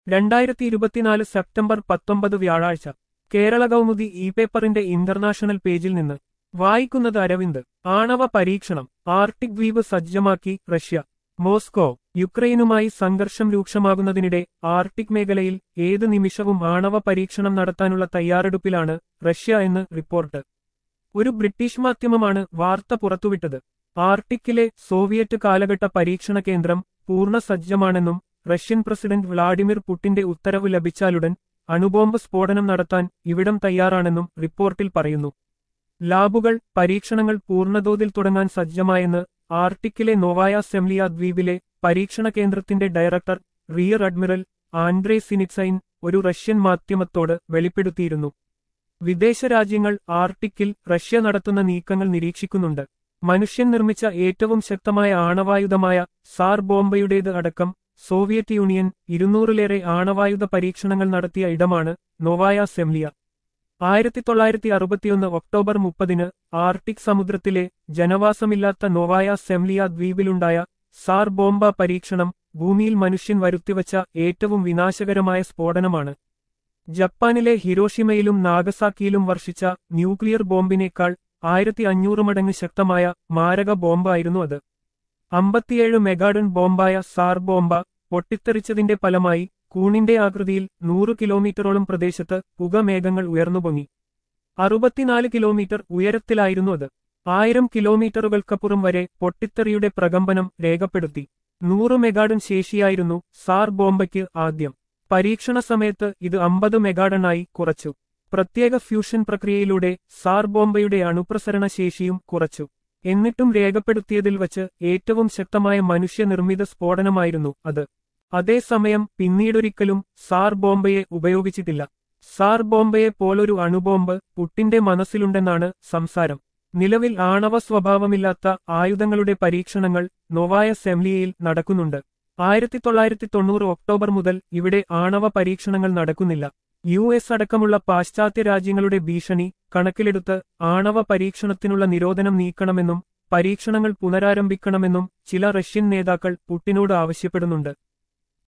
രണ്ടായിരത്തി ഇരുപത്തിനാല് സെപ്റ്റംബർ പത്തൊമ്പത് വ്യാഴാഴ്ച കേരള കൗമുദി ഇ പേപ്പറിന്റെ ഇന്റർനാഷണൽ പേജിൽ നിന്ന് വായിക്കുന്നത് അരവിന്ദ് ആണവ പരീക്ഷണം ആർട്ടിക് ദ്വീപ് സജ്ജമാക്കി റഷ്യ മോസ്കോ യുക്രൈനുമായി സംഘർഷം രൂക്ഷമാകുന്നതിനിടെ ആർട്ടിക് മേഖലയിൽ ഏത് നിമിഷവും ആണവ പരീക്ഷണം നടത്താനുള്ള തയ്യാറെടുപ്പിലാണ് റഷ്യ എന്ന് റിപ്പോർട്ട് ഒരു ബ്രിട്ടീഷ് മാധ്യമമാണ് വാർത്ത പുറത്തുവിട്ടത് ആർട്ടിക്കിലെ സോവിയറ്റ് കാലഘട്ട പരീക്ഷണ കേന്ദ്രം പൂർണ്ണ സജ്ജമാണെന്നും റഷ്യൻ പ്രസിഡന്റ് വ്ളാഡിമിർ പുടിന്റെ ഉത്തരവ് ലഭിച്ചാലുടൻ അണുബോംബ് സ്ഫോടനം നടത്താൻ ഇവിടം തയ്യാറാണെന്നും റിപ്പോർട്ടിൽ പറയുന്നു ലാബുകൾ പരീക്ഷണങ്ങൾ പൂർണ്ണതോതിൽ തുടങ്ങാൻ സജ്ജമായെന്ന് ആർട്ടിക്കിലെ നോവായ സെംലിയ ദ്വീപിലെ പരീക്ഷണ കേന്ദ്രത്തിന്റെ director rear admiral Andrey Sinitsyn ഒരു റഷ്യൻ മാധ്യമത്തോട് വെളിപ്പെടുത്തിയിരുന്നു വിദേശ രാജ്യങ്ങൾ ആർട്ടിക്കിൽ റഷ്യ നടത്തുന്ന നീക്കങ്ങൾ നിരീക്ഷിക്കുന്നുണ്ട് മനുഷ്യൻ നിർമ്മിച്ച ഏറ്റവും ശക്തമായ ആണവായുധമായ സാർ ബോംബയുടേത് അടക്കം സോവിയറ്റ് യൂണിയൻ ഇരുന്നൂറിലേറെ ആണവായുധ പരീക്ഷണങ്ങൾ നടത്തിയ ഇടമാണ് നോവായ സെംലിയ ആയിരത്തി തൊള്ളായിരത്തി അറുപത്തിയൊന്ന് ഒക്ടോബർ മുപ്പതിന് ആർട്ടിക് സമുദ്രത്തിലെ ജനവാസമില്ലാത്ത നോവായ സെംലിയ ദ്വീപിലുണ്ടായ സാർ ബോംബ പരീക്ഷണം ഭൂമിയിൽ മനുഷ്യൻ വരുത്തിവച്ച ഏറ്റവും വിനാശകരമായ സ്ഫോടനമാണ് ജപ്പാനിലെ ഹിരോഷിമയിലും നാഗസാക്കിയിലും വർഷിച്ച ന്യൂക്ലിയർ ബോംബിനേക്കാൾ ആയിരത്തി അഞ്ഞൂറ് മടങ്ങ് ശക്തമായ മാരക ബോംബായിരുന്നു അത് അമ്പത്തിയേഴ് മെഗാഡൺ ബോംബായ സാർ ബോംബ പൊട്ടിത്തെറിച്ചതിന്റെ ഫലമായി കൂണിന്റെ ആകൃതിയിൽ നൂറ് കിലോമീറ്ററോളം പ്രദേശത്ത് പുകമേഘങ്ങൾ ഉയർന്നുപൊങ്ങി അറുപത്തിനാല് കിലോമീറ്റർ ഉയരത്തിലായിരുന്നു അത് ആയിരം കിലോമീറ്ററുകൾക്കപ്പുറം വരെ പൊട്ടിത്തെറിയുടെ പ്രകമ്പനം രേഖപ്പെടുത്തി നൂറ് മെഗാഡൺ ശേഷിയായിരുന്നു സാർ ബോംബയ്ക്ക് ആദ്യം പരീക്ഷണ സമയത്ത് ഇത് അമ്പത് മെഗാഡണായി കുറച്ചു പ്രത്യേക ഫ്യൂഷൻ പ്രക്രിയയിലൂടെ സാർ ബോംബയുടെ അണുപ്രസരണ ശേഷിയും കുറച്ചു എന്നിട്ടും രേഖപ്പെടുത്തിയതിൽ വച്ച് ഏറ്റവും ശക്തമായ മനുഷ്യനിർമ്മിത സ്ഫോടനമായിരുന്നു അത് അതേസമയം പിന്നീടൊരിക്കലും സാർ ബോംബയെ ഉപയോഗിച്ചിട്ടില്ല സാർ ബോംബയെ പോലൊരു അണുബോംബ് പുട്ടിന്റെ മനസ്സിലുണ്ടെന്നാണ് സംസാരം നിലവിൽ ആണവ സ്വഭാവമില്ലാത്ത ആയുധങ്ങളുടെ പരീക്ഷണങ്ങൾ നൊവായ സെംലിയയിൽ നടക്കുന്നുണ്ട് ആയിരത്തി തൊള്ളായിരത്തി തൊണ്ണൂറ് ഒക്ടോബർ മുതൽ ഇവിടെ ആണവ പരീക്ഷണങ്ങൾ നടക്കുന്നില്ല യു എസ് അടക്കമുള്ള പാശ്ചാത്യ രാജ്യങ്ങളുടെ ഭീഷണി കണക്കിലെടുത്ത് ആണവ പരീക്ഷണത്തിനുള്ള നിരോധനം നീക്കണമെന്നും പരീക്ഷണങ്ങൾ പുനരാരംഭിക്കണമെന്നും ചില റഷ്യൻ നേതാക്കൾ പുട്ടിനോട് ആവശ്യപ്പെടുന്നുണ്ട്